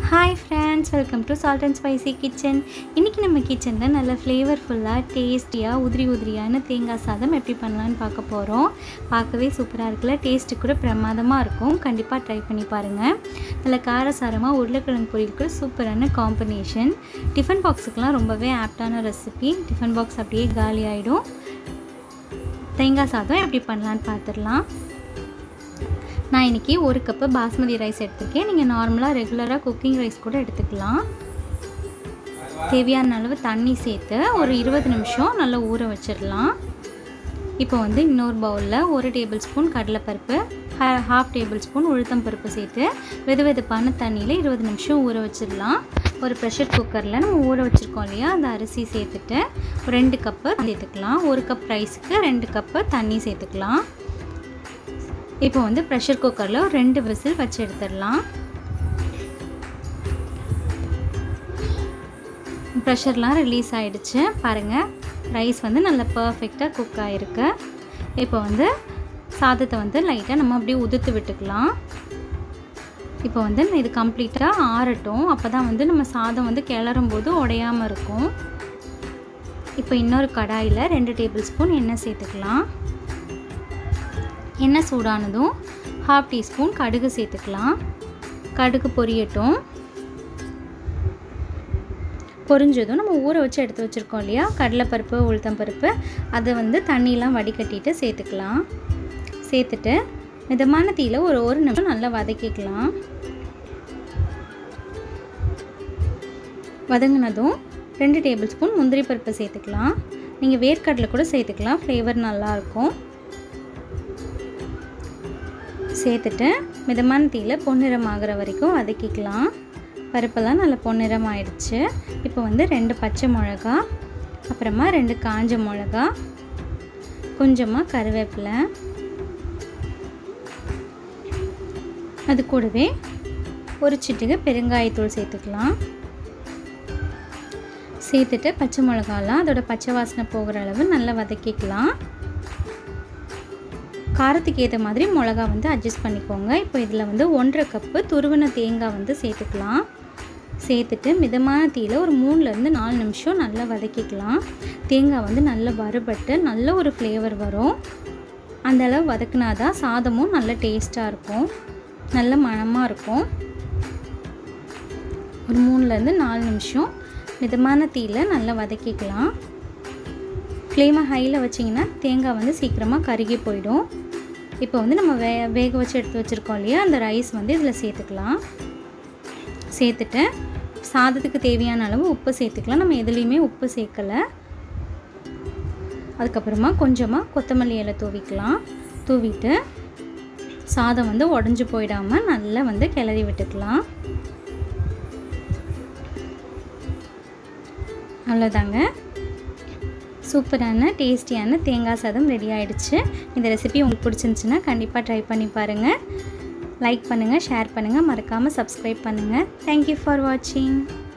hi friends welcome to salt and spicy kitchen இன்றைக்கி நம்ம கிச்சனில் நல்ல ஃப்ளேவர்ஃபுல்லாக டேஸ்டியாக உதிரி உதிரியான தேங்காய் சாதம் எப்படி பண்ணலான்னு பார்க்க போகிறோம் பார்க்கவே சூப்பராக இருக்குல்ல டேஸ்ட்டு கூட பிரமாதமாக இருக்கும் கண்டிப்பாக ட்ரை பண்ணி பாருங்கள் நல்ல காரசாரமாக உருளைக்கிழங்கு பொரியல் கூட சூப்பரான காம்பினேஷன் டிஃபன் பாக்ஸுக்கெலாம் ரொம்பவே ஆப்டான ரெசிபி டிஃபன் பாக்ஸ் அப்படியே காலி ஆகிடும் தேங்காய் சாதம் எப்படி பண்ணலான்னு பார்த்துடலாம் நான் இன்றைக்கி ஒரு கப்பு பாஸ்மதி ரைஸ் எடுத்திருக்கேன் நீங்கள் நார்மலாக ரெகுலராக குக்கிங் ரைஸ் கூட எடுத்துக்கலாம் தேவையான அளவு தண்ணி சேர்த்து ஒரு இருபது நிமிஷம் நல்லா ஊற வச்சிடலாம் இப்போ வந்து இன்னொரு பவுலில் ஒரு டேபிள் ஸ்பூன் கடலைப்பருப்பு ஹாஃப் டேபிள் ஸ்பூன் உளுத்தம் பருப்பு சேர்த்து வெது வெதுப்பான தண்ணியில் இருபது நிமிஷம் ஊற வச்சிடலாம் ஒரு ப்ரெஷர் குக்கரில் நம்ம ஊற வச்சுருக்கோம் இல்லையா அந்த அரிசி சேர்த்துட்டு ஒரு ரெண்டு கப்பு சேர்த்துக்கலாம் ஒரு கப் ரைஸுக்கு ரெண்டு கப்பு தண்ணி சேர்த்துக்கலாம் இப்போ வந்து ப்ரெஷர் குக்கரில் ஒரு ரெண்டு விசில் வச்சு எடுத்துடலாம் ப்ரெஷர்லாம் ரிலீஸ் ஆகிடுச்சு பாருங்கள் ரைஸ் வந்து நல்லா பர்ஃபெக்டாக குக் ஆகிருக்கு இப்போ வந்து சாதத்தை வந்து லைட்டாக நம்ம அப்படியே உதுத்து விட்டுக்கலாம் இப்போ வந்து இது கம்ப்ளீட்டாக ஆறட்டும் அப்போ தான் வந்து நம்ம சாதம் வந்து கிளறும் போது உடையாமல் இருக்கும் இப்போ இன்னொரு கடாயில் ரெண்டு டேபிள் ஸ்பூன் எண்ணெய் சேர்த்துக்கலாம் எண்ணெய் சூடானதும் ஹாஃப் டீஸ்பூன் கடுகு சேர்த்துக்கலாம் கடுகு பொரியட்டும் பொரிஞ்சதும் நம்ம ஊற வச்சு எடுத்து வச்சுருக்கோம் இல்லையா கடலைப்பருப்பு உளுத்தம் பருப்பு அதை வந்து தண்ணியெலாம் வடிகட்டிட்டு சேர்த்துக்கலாம் சேர்த்துட்டு மிதமான தீயில் ஒரு ஒரு நிமிஷம் நல்லா வதக்கிக்கலாம் வதங்கினதும் ரெண்டு டேபிள் ஸ்பூன் முந்திரி பருப்பு சேர்த்துக்கலாம் நீங்கள் வேர்க்கடலை கூட சேர்த்துக்கலாம் ஃப்ளேவர் நல்லாயிருக்கும் சேர்த்துட்டு மிதமான தீயில் பொன்னிறம் ஆகிற வரைக்கும் வதக்கிக்கலாம் பருப்பெல்லாம் நல்லா பொன்னிறம் ஆயிடுச்சு இப்போ வந்து ரெண்டு பச்சை மிளகா அப்புறமா ரெண்டு காஞ்ச மிளகா கொஞ்சமாக கருவேப்பிலை அது கூடவே ஒரு சிட்டுக்கு பெருங்காயத்தூள் சேர்த்துக்கலாம் சேர்த்துட்டு பச்சை மிளகாலாம் அதோட பச்சை வாசனை போகிற அளவு நல்லா வதக்கிக்கலாம் காரத்துக்கு ஏற்ற மாதிரி மிளகா வந்து அட்ஜஸ்ட் பண்ணிக்கோங்க இப்போ இதில் வந்து ஒன்றரை கப்பு துருவின தேங்காய் வந்து சேர்த்துக்கலாம் சேர்த்துட்டு மிதமான தீயில் ஒரு மூணுலேருந்து நாலு நிமிஷம் நல்லா வதக்கிக்கலாம் தேங்காய் வந்து நல்லா வறுபட்டு நல்ல ஒரு ஃப்ளேவர் வரும் அந்த அளவு வதக்குனா தான் சாதமும் நல்ல டேஸ்ட்டாக இருக்கும் நல்ல மணமாக இருக்கும் ஒரு மூணுலேருந்து நாலு நிமிஷம் மிதமான தீயில் நல்லா வதக்கிக்கலாம் ஃப்ளேமை ஹையில் வச்சிங்கன்னா தேங்காய் வந்து சீக்கிரமாக கருகி போயிடும் இப்போ வந்து நம்ம வே வேக வச்சு எடுத்து வச்சுருக்கோம் இல்லையா அந்த ரைஸ் வந்து இதில் சேர்த்துக்கலாம் சேர்த்துட்டு சாதத்துக்கு தேவையான அளவு உப்பு சேர்த்துக்கலாம் நம்ம எதுலேயுமே உப்பு சேர்க்கலை அதுக்கப்புறமா கொஞ்சமாக கொத்தமல்லி இலை தூவிக்கலாம் தூவிட்டு சாதம் வந்து உடஞ்சி போயிடாமல் நல்லா வந்து கிளறி விட்டுக்கலாம் அவ்வளோதாங்க சூப்பரான டேஸ்டியான தேங்காய் சாதம் ரெடி ஆகிடுச்சு இந்த ரெசிபி உங்களுக்கு பிடிச்சிருந்துச்சுன்னா கண்டிப்பாக ட்ரை பண்ணி பாருங்கள் லைக் பண்ணுங்கள் ஷேர் பண்ணுங்கள் மறக்காமல் சப்ஸ்கிரைப் பண்ணுங்கள் தேங்க்யூ ஃபார் வாட்சிங்